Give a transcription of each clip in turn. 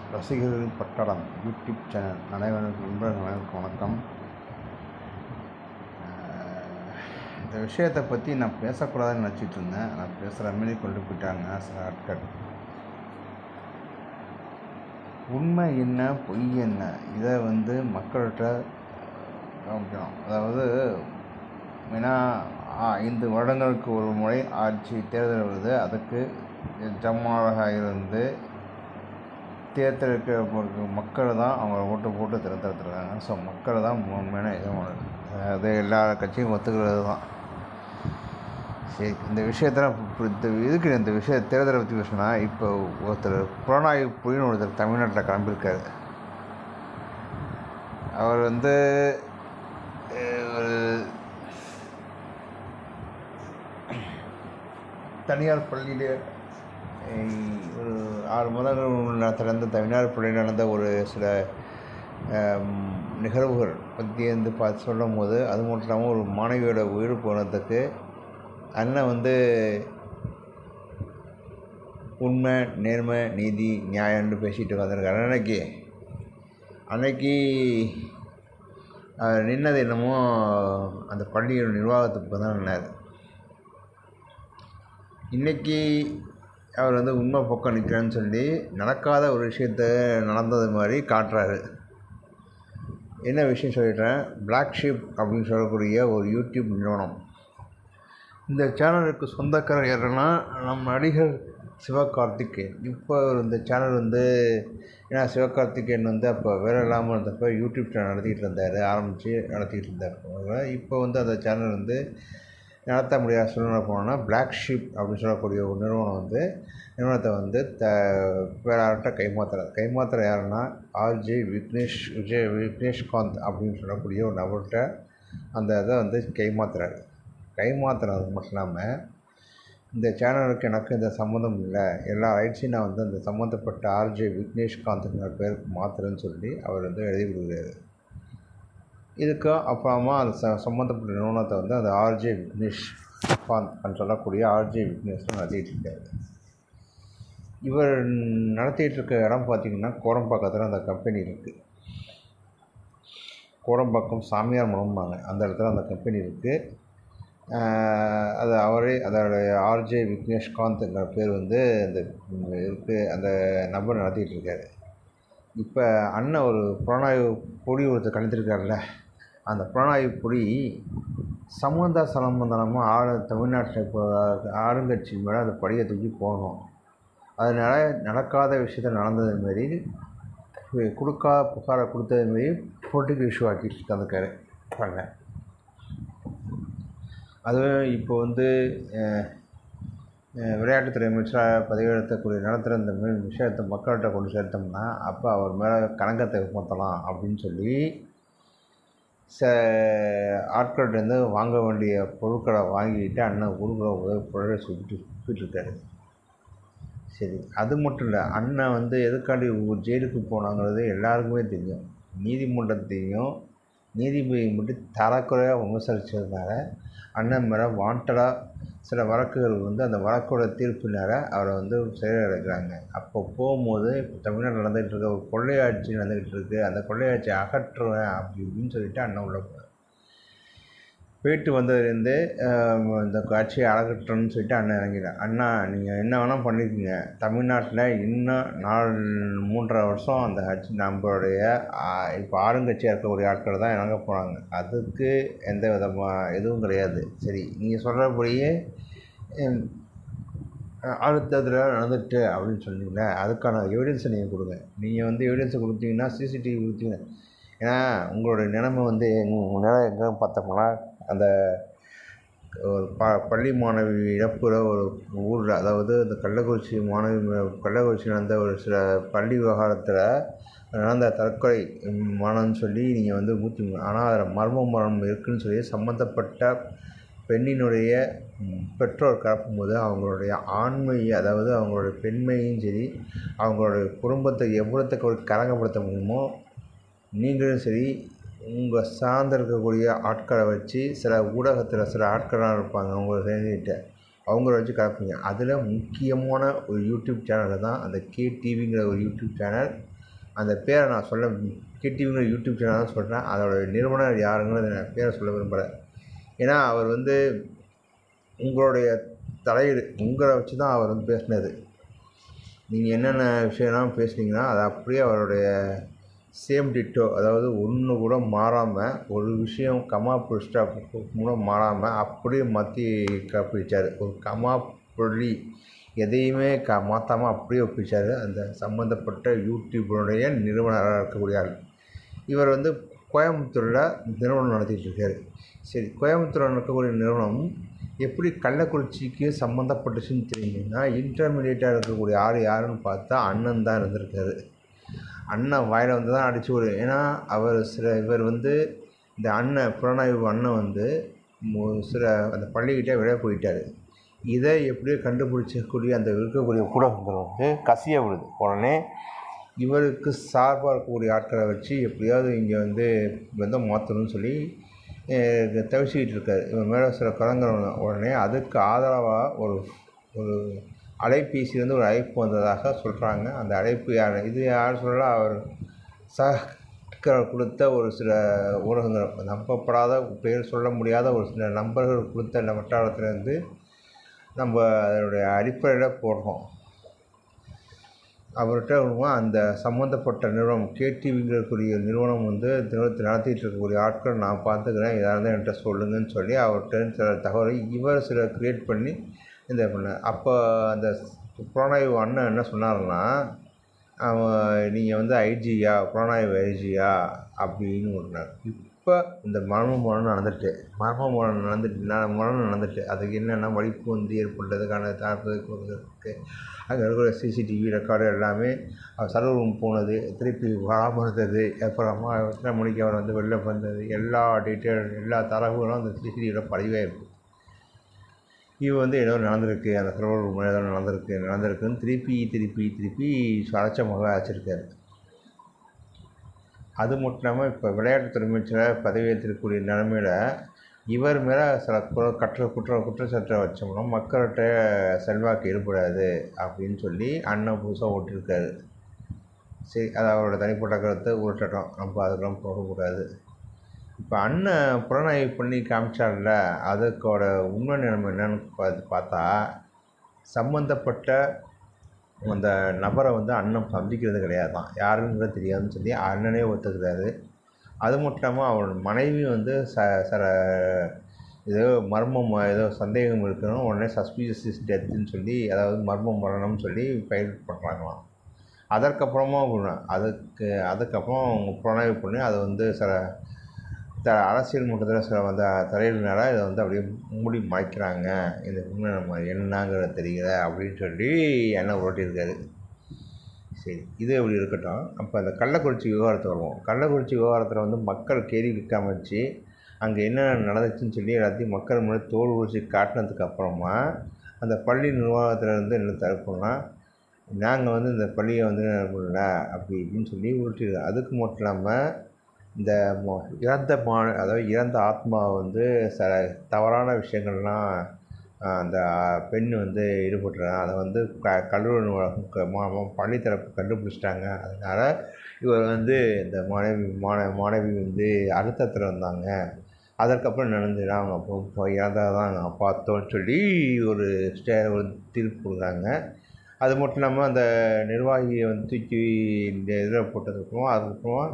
ரசிகர்கள் பட்டாளம் YouTube channel அனைவருக்கும் நண்பர்கள் அனைவருக்கும் வணக்கம் இந்த விஷயத்தை பற்றி நான் பேசக்கூடாதுன்னு நினச்சிட்டு இருந்தேன் நான் பேசுகிற மாரி கொண்டு போயிட்டாங்க சில ஆட்கள் உண்மை என்ன பொய் என்ன இதை வந்து மக்கள்கிட்ட காமிக்கணும் அதாவது ஏன்னா ஐந்து வருடங்களுக்கு ஒரு முறை ஆட்சி தேர்தல் வருது அதுக்கு ஜம்மாவாக இருந்து தேர்ந்தெடுக்க மக்கள் தான் அவங்க ஓட்டு போட்டு தேர்ந்தெடுத்துருக்காங்க ஸோ மக்கள் தான் உண்மையான எஜமானர் அது எல்லா கட்சியும் ஒத்துக்கிறது தான் சரி இந்த விஷயத்தில் இந்த இதுக்கு இந்த விஷய தேர்தலை பற்றி பேசினா இப்போ ஒருத்தர் புலனாய்வு புலின்னு ஒருத்தர் தமிழ்நாட்டில் கிளம்பியிருக்காரு அவர் வந்து ஒரு தனியார் பள்ளியில் ஒரு ஆறு மாதங்கள் திறந்த தனியார் பள்ளியில் நடந்த ஒரு சில நிகழ்வுகள் பற்றி வந்து பார்த்து சொல்லும் போது அது மட்டும் இல்லாமல் ஒரு மாணவியோட உயிர் போனதுக்கு அண்ணன் வந்து உண்மை நேர்மை நீதி நியாயம்னு பேசிகிட்டு உட்காந்துருக்காரு அன்னைக்கு அன்னைக்கு நின்னது என்னமோ அந்த பள்ளியோட நிர்வாகத்துக்கு தான் நின்னார் இன்றைக்கி அவர் வந்து உண்மை பக்கம் நிற்கிறேன்னு சொல்லி நடக்காத ஒரு விஷயத்த நடந்தது மாதிரி காட்டுறாரு என்ன விஷயம் சொல்லிடுறேன் பிளாக் ஷிப் அப்படின்னு சொல்லக்கூடிய ஒரு யூடியூப் நிறுவனம் இந்த சேனலுக்கு சொந்தக்காரர் யாருன்னா நம்ம நடிகர் சிவகார்த்திகேயன் இப்போ இந்த சேனல் வந்து ஏன்னா சிவகார்த்திகேயன் வந்து அப்போ வேலை இல்லாமல் இருந்தப்போ யூடியூப் சேனல் நடத்திக்கிட்டு இருந்தார் ஆரம்பித்து நடத்திக்கிட்டு இருந்தார் இப்போ வந்து அந்த சேனல் வந்து நடத்த முடியாத சூழ்நிலை போனோன்னா பிளாக் ஷிப் அப்படின்னு சொல்லக்கூடிய ஒரு நிறுவனம் வந்து நிறுவனத்தை வந்து த வேறார்கிட்ட கைமாத்துறாரு கைமாத்துற யாருன்னா ஆர்ஜே விக்னேஷ் விஜய் விக்னேஷ்காந்த் அப்படின்னு சொல்லக்கூடிய ஒரு நபர்கிட்ட அந்த இதை வந்து கைமாத்துறாரு கைமாத்துறது மட்டும் இல்லாமல் இந்த சேனலுக்கு எனக்கு இந்த சம்மந்தம் இல்லை எல்லா ரைட்ஸையும் நான் வந்து அந்த சம்மந்தப்பட்ட ஆர்ஜே விக்னேஷ்காந்த்ங்கிற பேருக்கு மாத்துறேன்னு சொல்லி அவர் வந்து எழுதி கொடுக்குறாரு இதுக்கு அப்புறமா அந்த ச சம்மந்தப்பட்ட நிறுவனத்தை வந்து அந்த ஆர்ஜே விக்னேஷ் காந்த் சொல்லக்கூடிய ஆர்ஜே விக்னேஷ் நடத்திட்டு இருக்காரு இவர் நடத்திட்டு இருக்க இடம் பார்த்திங்கன்னா கோரம்பாக்கத்தில் அந்த கம்பெனி இருக்குது கோரம்பாக்கம் சாமியார் முடம்பாங்க அந்த இடத்துல அந்த கம்பெனி இருக்குது அது அவரே அதோடைய ஆர்ஜே விக்னேஷ்காந்த்ங்கிற பேர் வந்து அந்த இருக்குது அந்த நபர் நடத்திட்டு இருக்காரு இப்போ அண்ணன் ஒரு புலனாய்வு பொடி ஒருத்தர் கலந்துருக்காருல்ல அந்த புலனாய்வு பொடி சம்மந்த சம்பந்தமாக ஆடு தமிழ்நாட்டில் இப்போ ஆளுங்கட்சி மேலே அந்த படியை தூக்கி போகணும் அதனால் நடக்காத விஷயத்த நடந்தது மாரி கொடுக்காத புகாரை கொடுத்தது மாரி பொலிட்டிக்கல் இஷ்யூ ஆக்கிட்டு இருக்காந்துக்காரு பண்ண அதுவும் இப்போ வந்து விளையாட்டுத்துறை அமைச்சராக பதவியேற்றக்கூடிய நடத்துகிற இந்த விஷயத்தை மக்கள்கிட்ட கொண்டு சேர்த்தோம்னா அப்போ அவர் மேலே கணக்கத்தை மாற்றலாம் அப்படின்னு சொல்லி ச ஆட்கள்கிட்டருந்து வாங்க வேண்டிய பொருட்களை வாங்கிட்டு அண்ணன் ஊருக்குள்ள உதவி பொருளை சுட்டு சுட்டுருக்காரு சரி அது மட்டும் இல்லை அண்ணன் வந்து எதுக்காண்டி ஜெயிலுக்கு போனாங்கிறது எல்லாருக்குமே தெரியும் நீதிமன்றத்தையும் நீதிபதி மட்டும் தரக்குறையாக விமர்சித்ததுனால அண்ணன் மேலே வாண்டடாக சில வழக்குகள் வந்து அந்த வழக்கோட தீர்ப்பினால அவரை வந்து சிறையில் அடைக்கிறாங்க அப்போ போகும்போது இப்போ தமிழ்நாட்டில் நடந்துகிட்டு இருக்க ஒரு கொள்ளையாட்சி நடந்துக்கிட்டு இருக்குது அந்த கொள்ளையாட்சியை அகற்றுவேன் அப்படி இப்படின்னு சொல்லிட்டு அண்ணன் உள்ள போகிறார் போயிட்டு வந்ததுலேருந்து இந்த ஆட்சியை அகற்றணும்னு சொல்லிட்டு அண்ணன் இறங்கிட்டார் அண்ணா நீங்கள் என்ன வேணால் பண்ணியிருக்கீங்க தமிழ்நாட்டில் இன்னும் நாலு மூன்றரை வருஷம் அந்த ஆட்சி நம்மளுடைய இப்போ ஆளுங்கட்சியாக இருக்கக்கூடிய ஆட்கள் தான் இறங்க போகிறாங்க அதுக்கு எந்த விதமாக எதுவும் கிடையாது சரி நீங்கள் சொல்கிறபடியே அடுத்ததில் நடந்துட்டு அப்படின்னு சொன்னீங்களே அதுக்கான எவிடன்ஸை நீங்கள் கொடுங்க நீங்கள் வந்து எவிடன்ஸை கொடுத்தீங்கன்னா சிசிடிவி கொடுத்தீங்க ஏன்னா உங்களுடைய நிலைமை வந்து உங்கள் நிலை எங்கே பார்த்தோம்னா அந்த ஒரு ப பள்ளி மாணவி இழப்புற ஒரு ஊரில் அதாவது இந்த கள்ளக்குறிச்சி மாணவி கள்ளக்குறிச்சி நடந்த ஒரு சில பள்ளி விவகாரத்தில் நடந்த தற்கொலை மரணம்னு சொல்லி நீங்கள் வந்து ஊற்றிங்க ஆனால் அதில் மர்ம மரணம் இருக்குதுன்னு சொல்லி சம்மந்தப்பட்ட பெண்ணினுடைய பெற்றோர் கலப்பும்போது அவங்களுடைய ஆண்மை அதாவது அவங்களுடைய பெண்மையும் சரி அவங்களுடைய குடும்பத்தை எவ்வளோத்துக்கு ஒரு கலங்கப்படுத்த முடியுமோ நீங்களும் சரி உங்கள் சார்ந்து இருக்கக்கூடிய ஆட்களை வச்சு சில ஊடகத்தில் சில ஆட்கள்லாம் இருப்பாங்க அவங்கள சேர்ந்துக்கிட்ட அவங்கள வச்சு கலப்பீங்க அதில் முக்கியமான ஒரு யூடியூப் சேனல் தான் அந்த கே டிவிங்கிற ஒரு யூடியூப் சேனல் அந்த பேரை நான் சொல்ல கேடிவிங்கிற யூடியூப் சேனல் தான் சொல்கிறேன் அதோட நிறுவனர் யாருங்கிறத நான் பேரை சொல்ல விரும்புகிறேன் ஏன்னா அவர் வந்து உங்களுடைய தலையீடு உங்களை வச்சு தான் அவர் வந்து பேசினது நீங்கள் என்னென்ன விஷயம்லாம் பேசுனீங்கன்னா அது அப்படியே அவருடைய சேம் டிட்டோ அதாவது ஒன்று கூட மாறாமல் ஒரு விஷயம் கமா புஷ்டா கூட மாறாமல் அப்படியே மாற்றி காப்பிச்சார் ஒரு கமா புள்ளி எதையுமே க மாற்றாமல் அப்படியே ஒப்பிச்சார் அந்த சம்மந்தப்பட்ட யூடியூபருடைய நிறுவனராக இருக்கக்கூடிய ஆள் இவர் வந்து கோயம்புத்தூரில் நிறுவனம் நடத்திட்டு இருக்காரு சரி கோயம்புத்தூரில் நடக்கக்கூடிய நிறுவனம் எப்படி கள்ளக்குறிச்சிக்கு சம்மந்தப்பட்டுச்சுன்னு தெரியுங்கன்னா இன்டர்மீடியட்டாக இருக்கக்கூடிய ஆள் யாருன்னு பார்த்தா அண்ணன் தான் இருந்திருக்காரு அண்ணன் வாயில் வந்து தான் அடிச்சு விடு ஏன்னா அவர் சில இவர் வந்து இந்த அண்ணன் புலனாய்வு அண்ணன் வந்து மு- சில அந்த பள்ளிக்கிட்டே வெளியே போயிட்டார் இதை எப்படியோ கண்டுபிடிச்சக்கூடிய அந்த இருக்கக்கூடிய கூடங்கள் வந்து கசிய விடுது உடனே இவருக்கு சார்பாக இருக்கக்கூடிய ஆட்களை வச்சு எப்படியாவது இங்கே வந்து வந்து மாற்றணும்னு சொல்லி அஹ், தவிச்சிக்கிட்டு இருக்காரு இவன் மேலே சில கலங்குறவங்க உடனே அதுக்கு ஆதரவாக ஒரு ஒரு அலைபேசியிலேருந்து ஒரு அழைப்பு வந்ததாக சொல்கிறாங்க அந்த அழைப்பு யார் இது யார் சொல்லலாம் அவர் சஹர் கொடுத்த ஒரு சில ஊடகங்கள் நம்பப்படாத பெயர் சொல்ல முடியாத ஒரு சில நம்பர்கள் கொடுத்த அந்த வட்டாரத்துலேருந்து நம்ம அதனுடைய அடிப்படையில் போடுறோம் அவர்கிட்ட வருவோம் அந்த சம்மந்தப்பட்ட நிறுவனம் கேடிவிங்கிறக்கூடிய நிறுவனம் வந்து நிறுவனத்தை நடத்திட்டு இருக்கக்கூடிய ஆட்கள் நான் பார்த்துக்கிறேன் இதாக இருந்தால் என்கிட்ட சொல்லுங்கன்னு சொல்லி அவர்கிட்ட சில தகவலை இவர் சில க்ரியேட் பண்ணி இந்த பண்ண அப்போ அந்த புலனாய்வு அண்ணன் என்ன சொன்னாருன்னா அவன் நீங்கள் வந்து ஐஜியா புலனாய்வு ஐஜியா அப்படின்னு சொன்னார் இப்போ இந்த மர்ம மரணம் நடந்துட்டு மர்ம மரணம் நடந்துட்டு ந- மரணம் நடந்துட்டு அதுக்கு என்னென்ன வலிப்பு வந்து ஏற்பட்டதுக்கான தாக்குதலுக்கு வருவதற்கு அங்கே இருக்கிற சிசிடிவி ரெக்கார்டு எல்லாமே அவர் சர்வர் ரூம் போனது திருப்பி வராமல் இருந்தது அப்புறமா எத்தனை மணிக்கு அவர் வந்து வெளில வந்தது எல்லா டீட்டெயில் எல்லா தரவுகளும் அந்த சிசிடிவியில் பதிவே இருக்குது இது வந்து ஏதோ நடந்திருக்கு அந்த சர்வர் ரூம் ஏதோ நடந்திருக்கு நடந்திருக்குன்னு திருப்பி திருப்பி திருப்பி அலட்சமாக வச்சிருக்காரு அது மட்டும் இல்லாமல் இப்போ விளையாட்டுத்துறை அமைச்சராக பதவியேற்றிருக்கக்கூடிய நிலமையில இவர் மேலே சில குற கற்ற குற்ற குற்றச்சாட்டை வச்சோம்னா மக்கள்கிட்ட செல்வாக்கு ஏற்படாது அப்படின்னு சொல்லி அண்ணன் புதுசாக ஓட்டிருக்காரு சரி அது அவரோட தனிப்பட்ட கருத்தை உருட்டட்டும் நம்ம அதுக்கெல்லாம் போகக்கூடாது இப்போ அண்ணன் புலனாய்வு பண்ணி காமிச்சார்ல அதுக்கோட உண்மை நிலைமை என்னன்னு பார்த்து பார்த்தா சம்மந்தப்பட்ட அந்த நபரை வந்து அண்ணன் சந்திக்கிறது கிடையாதான் யாருங்கிறது தெரியாதுன்னு சொல்லி அண்ணனே ஒத்துக்கிறாரு அது மட்டும் இல்லாமல் அவரோட மனைவி வந்து ச சில ஏதோ மர்மம் ஏதோ சந்தேகம் இருக்கணும் உடனே சஸ்பீசியஸ் டெத்துன்னு சொல்லி அதாவது மர்ம மரணம்னு சொல்லி ஃபைல் பண்ணுறாங்களாம் அதற்கப்புறமா குண- அதுக்கு அதுக்கப்புறம் அவங்க புலனாய்வு பண்ணி அதை வந்து சில த அரசியல் மட்டத்தில் சில வந்து தலையினால இதை வந்து அப்படியே மூடி மறைக்கிறாங்க இந்த உண்மை நம்ம என்னங்கிறது தெரியல அப்படின்னு சொல்லி எண்ணெய் உருட்டியிருக்காரு சரி இது அப்படி இருக்கட்டும் அப்போ அந்த கள்ளக்குறிச்சி விவகாரத்தை வருவோம் கள்ளக்குறிச்சி விவகாரத்தில் வந்து மக்கள் கேள்வி கேட்காம வச்சு அங்கே என்ன நடந்துச்சுன்னு சொல்லி எல்லாத்தையும் மக்கள் முன்னாடி தோல் உரிச்சு காட்டினதுக்கு அப்புறமா அந்த பள்ளி நிர்வாகத்தில் இருந்து என்ன தடுப்போம்னா நாங்கள் வந்து இந்த பள்ளியை வந்து பண்ணல அப்படி இப்படின்னு சொல்லி உருட்டிருக்கோம் அதுக்கு மட்டும் இல்லாமல் இந்த மொ- இறந்த மா அதாவது இறந்த ஆத்மாவை வந்து சில தவறான விஷயங்கள்லாம் ஆஹ், அந்த பெண் வந்து ஈடுபட்டுறாங்க அதை வந்து க கல்லூரி நிர்வாகம் க- மா- மா- பள்ளி தரப்பு கண்டுபிடிச்சிட்டாங்க அதனால் இவர் வந்து இந்த மாணவி மாண மாணவி வந்து அழுத்தத்தில் இருந்தாங்க அதற்கப்புறம் நடந்தது அவங்க அப்போ இப்போ இறந்ததான் நாங்கள் பார்த்தோன்னு சொல்லி ஒரு ஸ்டே ஒரு தீர்ப்பு கொடுக்குறாங்க அது மட்டும் இல்லாமல் அந்த நிர்வாகியை வந்து தூக்கி இந்த இதில் போட்டதுக்கப்புறம் அதுக்கப்புறம்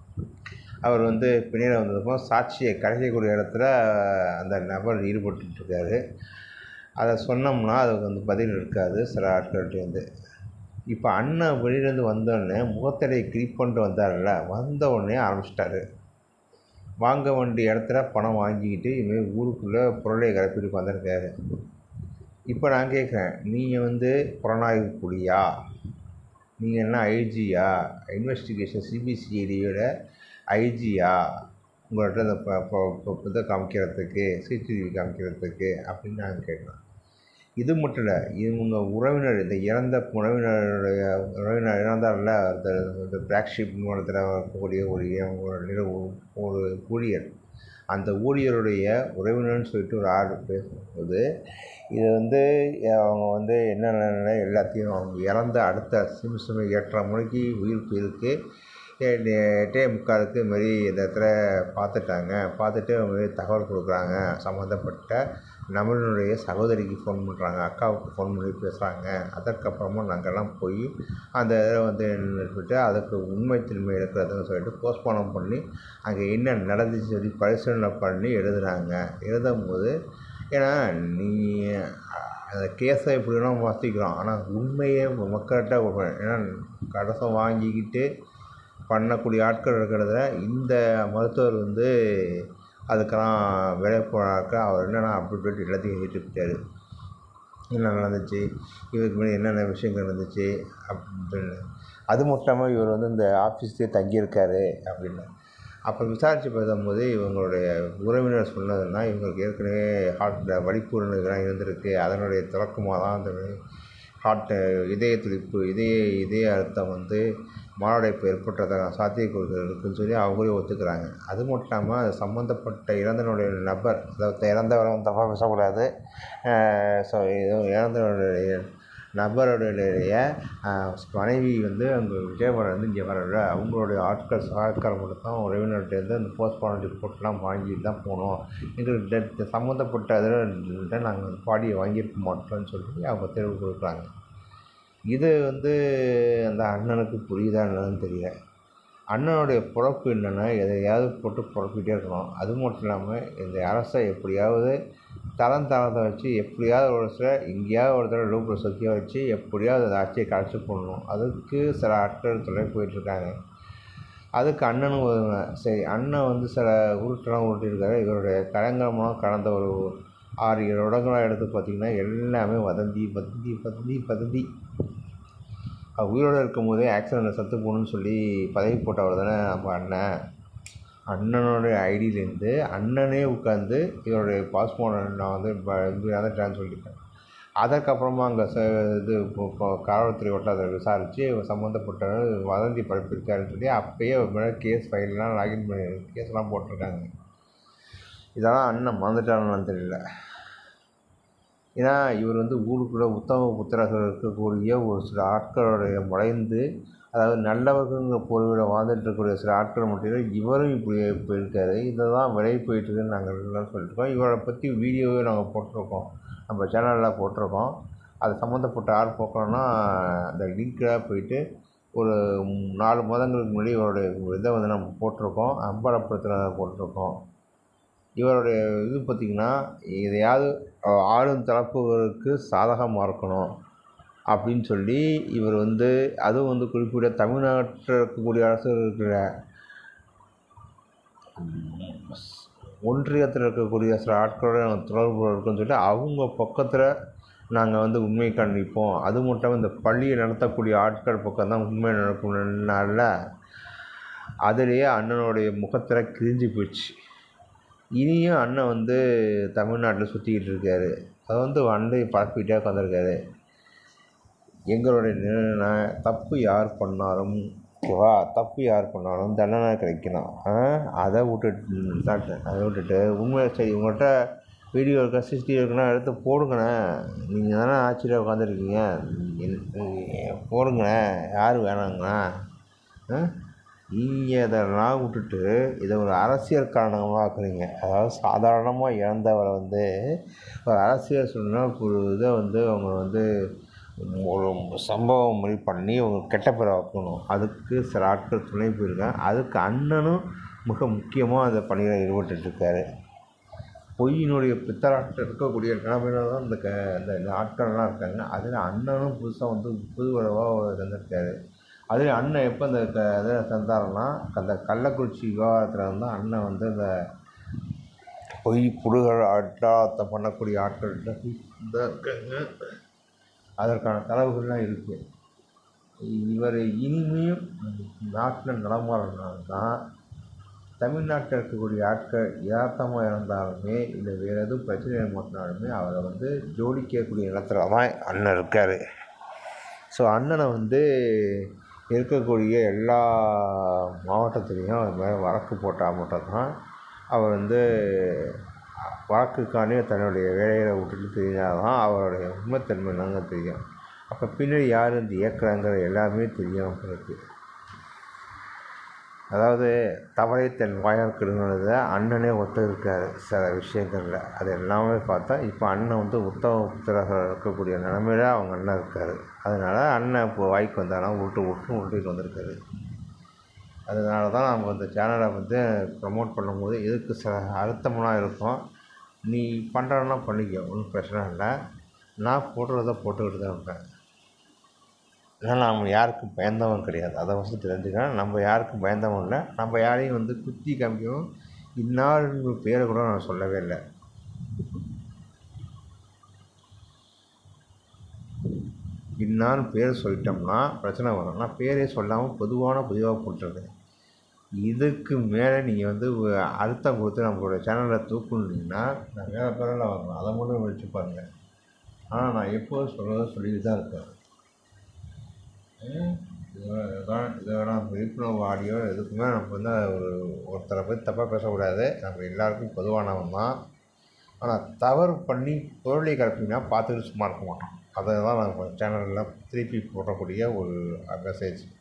அவர் வந்து பின்னாடி வந்ததுக்கப்புறம் சாட்சியை கரைக்கக்கூடிய இடத்துல அந்த நபர் ஈடுபட்டுருக்காரு அதை சொன்னோம்னா அதுக்கு வந்து பதில் இருக்காது சில ஆட்கள்கிட்டேருந்து இப்போ அண்ணன் வெளியிலேருந்து வந்தோடனே முகத்தடையை கிளிக் பண்ணிட்டு வந்தார்ல வந்த உடனே ஆரம்பிச்சிட்டாரு வாங்க வேண்டிய இடத்துல பணம் வாங்கிக்கிட்டு இனிமேல் ஊருக்குள்ளே பொருளை கிளப்பிட்டு வந்திருக்காரு இப்போ நான் கேட்குறேன் நீங்கள் வந்து புலனாய்வு புலியா நீங்கள் என்ன ஐஜியா இன்வெஸ்டிகேஷன் சிபிசிஐடியோட ஐஜியா உங்கள்கிட்ட இந்த ப- ப- ப- இதை காமிக்கிறதுக்கு சிசிடிவி காமிக்கிறதுக்கு அப்படின்னு நான் கேட்குறேன் இது மட்டும் இல்லை இவங்க உறவினர் இந்த இறந்த உறவினருடைய உறவினர் இறந்தார்ல அந்த இந்த பிளாக்ஷிப் நிறுவனத்தில் இருக்கக்கூடிய ஒரு இ- ஒரு நிறு ஒரு ஊழியர் அந்த ஊழியருடைய உறவினர்னு சொல்லிட்டு ஒரு ஆள் பேசும்போது இது வந்து அவங்க வந்து என்னென்ன எல்லாத்தையும் அவங்க இறந்த அடுத்த நிமிஷமே எட்டரை மணிக்கு உயிர் போயிருக்கு எட்டே முக்காலுக்கு இதுமாரி இந்த இடத்துல பார்த்துட்டாங்க பார்த்துட்டு அவங்க தகவல் கொடுக்குறாங்க சம்மந்தப்பட்ட நபரினுடைய சகோதரிக்கு ஃபோன் பண்ணுறாங்க அக்காவுக்கு ஃபோன் பண்ணி பேசுகிறாங்க அதற்கப்புறமா நாங்கள்லாம் போய் அந்த இதில் வந்து நிறுத்திட்டு அதுக்கு உண்மை தன்மை இருக்கிறதுன்னு சொல்லிட்டு போஸ்ட்மார்ட்டம் பண்ணி அங்கே என்ன நடந்துச்சு சொல்லி பரிசீலனை பண்ணி எழுதுனாங்க எழுதும்போது ஏன்னா நீ அந்த கேஸை எப்படி வேணால் மாற்றிக்கிறோம் ஆனால் உண்மையை மக்கள்கிட்ட ஏன்னா கடைசம் வாங்கிக்கிட்டு பண்ணக்கூடிய ஆட்கள் இருக்கிறத இந்த மருத்துவர் வந்து அதுக்கெல்லாம் விலை போனாக்க அவர் என்னென்னா அப்படி இப்படின்ட்டு எல்லாத்தையும் எழுதிட்டு போயிட்டாரு என்ன நடந்துச்சு இவருக்கு முன்னாடி என்னென்ன விஷயங்கள் நடந்துச்சு அப்படின்னு அது மட்டும் இல்லாமல் இவர் வந்து இந்த ஆஃபீஸ்லேயே தங்கியிருக்காரு அப்படின்னு அப்போ விசாரித்து பார்க்கும்போது இவங்களுடைய உறவினர் சொன்னதுன்னா இவங்களுக்கு ஏற்கனவே ஹார்ட்டில் வலிப்பு இதெல்லாம் இருந்திருக்கு அதனுடைய தொடக்கமாக தான் அந்த ஹார்ட்டு இதய துடிப்பு இதய இதய அழுத்தம் வந்து மாரடைப்பு ஏற்பட்டதாக சாத்தியக்கூறுகள் இருக்குன்னு சொல்லி அவங்களே ஒத்துக்கிறாங்க அது மட்டும் இல்லாமல் அது சம்மந்தப்பட்ட இறந்தனுடைய நபர் அதாவது இறந்தவரை தப்பாக பேசக்கூடாது ஸோ இது இறந்தவருடைய நபருடைய மனைவி வந்து அங்கே விஜயவாடா வந்து இங்கே வரல அவங்களுடைய ஆட்கள் சகாக்காரம் மட்டும் தான் உறவினர்கிட்டேருந்து அந்த போஸ்ட்மார்ட்டம் ரிப்போர்ட்லாம் வாங்கிட்டு தான் போனோம் எங்களுக்கு டெத் சம்மந்தப்பட்ட இதில் நாங்கள் பாடியை வாங்கியிருக்க மாட்டோம்னு சொல்லி அவங்க தெளிவு கொடுக்குறாங்க இது வந்து அந்த அண்ணனுக்கு புரியுதா என்னன்னு தெரியல அண்ணனுடைய பொழப்பு என்னென்னா எதையாவது போட்டு குழப்பிட்டே இருக்கணும் அது மட்டும் இல்லாமல் இந்த அரசை எப்படியாவது தரம் தரத்தை வச்சு எப்படியாவது ஒரு சில எங்கேயாவது ஒரு தடவை லூப்பில் சொக்கியாக வச்சு எப்படியாவது அந்த ஆட்சியை கடைச்சி போடணும் அதுக்கு சில ஆட்கள் துணை போயிட்டுருக்காங்க அதுக்கு அண்ணனும் ஒதுங்க சரி அண்ணன் வந்து சில உருட்டெல்லாம் உருட்டியிருக்காரு இவருடைய கலங்கரமாக கடந்த ஒரு ஆறு ஏழு இடங்களாக எடுத்து பார்த்திங்கன்னா எல்லாமே வதந்தி வதந்தி வதந்தி வதந்தி உயிரோடு இருக்கும் போதே ஆக்சிடெண்ட்டில் செத்து போகணுன்னு சொல்லி பதவி போட்டவர் தானே நம்ம அண்ணன் அண்ணனுடைய ஐடியிலேருந்து அண்ணனே உட்காந்து இவருடைய பாஸ்போர்ட் நான் வந்து இது இறந்துட்டேன்னு சொல்லியிருக்கேன் அதற்கப்புறமா அங்கே ச இது இப்போ காவல்துறை வட்டாரத்தை விசாரித்து சம்மந்தப்பட்டவர் வதந்தி பரப்பியிருக்காருன்னு சொல்லி அப்போயே அவர் மேலே கேஸ் ஃபைல்லாம் லாகின் பண்ணி கேஸ்லாம் போட்டிருக்காங்க இதெல்லாம் அண்ணன் மறந்துட்டாருன்னு தெரியல ஏன்னா இவர் வந்து ஊருக்குள்ளே உத்தம புத்திரராக இருக்கக்கூடிய ஒரு சில ஆட்களுடைய முளைந்து அதாவது நல்லவர்கள்ங்கிற பொருளில் வாழ்ந்துட்டு இருக்கக்கூடிய சில ஆட்கள் மட்டும் இவரும் இப்படி போயிருக்காரு இதை தான் விலை போயிட்டுருக்குன்னு நாங்கள் எல்லாம் சொல்லியிருக்கோம் இவரை பற்றி வீடியோவே நாங்கள் போட்டிருக்கோம் நம்ம சேனலில் போட்டிருக்கோம் அது சம்மந்தப்பட்ட ஆள் போக்கணும்னா அந்த லிங்க்கில் போயிட்டு ஒரு நாலு மாதங்களுக்கு முன்னாடி இவருடைய இதை வந்து நம்ம போட்டிருக்கோம் அம்பலப்படுத்துகிறத போட்டிருக்கோம் இவருடைய இது பார்த்திங்கன்னா எதையாவது ஆளும் தரப்புகளுக்கு சாதகமாக இருக்கணும் அப்படின்னு சொல்லி இவர் வந்து அதுவும் வந்து குறிப்பிட்ட தமிழ்நாட்டில் இருக்கக்கூடிய அரசு இருக்கிற ஒன்றியத்தில் இருக்கக்கூடிய சில ஆட்களோட நாங்கள் தொடர்பு இருக்குன்னு சொல்லிட்டு அவங்க பக்கத்தில் நாங்கள் வந்து உண்மை கண்டிப்போம் அது மட்டும் இல்லாமல் இந்த பள்ளியை நடத்தக்கூடிய ஆட்கள் பக்கம் தான் உண்மை நடக்கணும்னால அதுலேயே அண்ணனுடைய முகத்தில் கிழிஞ்சு போயிடுச்சு இனியும் அண்ணன் வந்து தமிழ்நாட்டில் சுற்றிக்கிட்டு இருக்காரு அதை வந்து வந்து பரப்பிக்கிட்டே உட்காந்துருக்காரு எங்களுடைய நிலைமை தப்பு யார் பண்ணாலும் ஓகேவா தப்பு யார் பண்ணாலும் தண்டனை கிடைக்கணும் அதை விட்டுட்டு அதை விட்டுட்டு உண்மை சரி உங்கள்கிட்ட வீடியோ இருக்கா சிசிடிவி இருக்குன்னா எடுத்து போடுங்கண்ணே நீங்கள் தானே ஆட்சியில் உட்காந்துருக்கீங்க போடுங்கண்ணே யார் வேணாங்கண்ணா நீங்கள் இதெல்லாம் விட்டுட்டு இதை ஒரு அரசியல் காரணமாக ஆக்குறீங்க அதாவது சாதாரணமாக இறந்தவரை வந்து ஒரு அரசியல் சொன்னால் ஒரு இதை வந்து அவங்க வந்து ஒரு சம்பவம் மாதிரி பண்ணி அவங்க கெட்ட பேரை வைக்கணும் அதுக்கு சில ஆட்கள் துணை போயிருக்காங்க அதுக்கு அண்ணனும் மிக முக்கியமாக அந்த பணியில் ஈடுபட்டுருக்காரு பொய்யினுடைய பித்தராட்டம் இருக்கக்கூடிய நிலைமையில தான் இந்த க இந்த ஆட்கள்லாம் இருக்காங்க அதில் அண்ணனும் புதுசாக வந்து புது உறவாக இருந்திருக்காரு அதில் அண்ணன் எப்போ இந்த க இதை தந்தாருன்னா அந்த கள்ளக்குறிச்சி விவகாரத்தில் வந்து அண்ணன் வந்து இந்த பொய் புடுகள் அட்டாளத்தை பண்ணக்கூடிய ஆட்கள்கிட்ட இந்த இருக்காங்க அதற்கான தரவுகள்லாம் இருக்குது இவர் இனிமேயும் நாட்டில் நடமாறினா தமிழ்நாட்டில் இருக்கக்கூடிய ஆட்கள் யதார்த்தமாக இருந்தாலுமே இல்லை வேறு எதுவும் பிரச்சனை மாட்டினாலுமே அவரை வந்து ஜோடிக்கக்கூடிய இடத்துல தான் அண்ணன் இருக்கார் ஸோ அண்ணனை வந்து இருக்கக்கூடிய எல்லா மாவட்டத்துலேயும் அது மாதிரி வழக்கு போட்டால் மட்டும்தான் அவர் வந்து வாக்குக்கானே தன்னுடைய வேலைகளை விட்டுட்டு தெரிஞ்சால் தான் அவருடைய உண்மைத்தன்மை என்னங்க தெரியும் அப்போ பின்னாடி யார் இந்த இயக்குறாங்கிற எல்லாமே தெரியும் அவங்களுக்கு அதாவது தவறை தன் வாயால் கெடுங்கிறத அண்ணனே ஒத்து இருக்கார் சில விஷயங்களில் அது எல்லாமே பார்த்தா இப்போ அண்ணன் வந்து உத்தம புத்திராக இருக்கக்கூடிய நிலமையில அவங்க அண்ணன் இருக்கார் அதனால் அண்ணன் இப்போ வாய்க்கு வந்தாலும் உருட்டு உருட்டு உருட்டிட்டு வந்திருக்காரு அதனால தான் நம்ம இந்த சேனலை வந்து ப்ரமோட் பண்ணும்போது எதுக்கு சில அழுத்தமெல்லாம் இருக்கும் நீ பண்ணுறன்னா பண்ணிக்க ஒன்றும் பிரச்சனை இல்லை நான் போடுறத போட்டுக்கிட்டு தான் இருப்பேன் ஏன்னா நம்ம யாருக்கும் பயந்தவன் கிடையாது அதை ஃபஸ்ட்டு தெரிஞ்சுக்கணும் நம்ம யாருக்கும் பயந்தவன் இல்லை நம்ம யாரையும் வந்து குத்தி காமிக்கவும் இன்னாருங்கிற பேரை கூட நான் சொல்லவே இல்லை இன்னான்னு பேர் சொல்லிட்டோம்னா பிரச்சனை வரும் நான் பேரே சொல்லாமல் பொதுவான பொதுவாக போட்டுருக்கேன் இதுக்கு மேலே நீங்கள் வந்து வ- அழுத்தம் கொடுத்து நம்மளோட சேனலில் தூக்கணுன்னா நான் வேறு பேரில் வரணும் அதை மட்டும் வச்சு பாருங்கள் ஆனால் நான் எப்போதும் சொல்கிறத சொல்லிட்டு தான் இருப்பேன் ம், இதோட இதான் இதோட விழிப்புணர்வு ஆடியோ எதுக்குமே நம்ம வந்து ஒரு ஒருத்தரை பற்றி தப்பாக பேசக்கூடாது நம்ம எல்லாருக்கும் பொதுவானவன் தான் ஆனால் தவறு பண்ணி பொருளை கலப்பினா பார்த்துட்டு சும்மா இருக்க மாட்டோம் அதை தான் நம்ம சேனலில் திருப்பி போடக்கூடிய ஒரு மெசேஜ்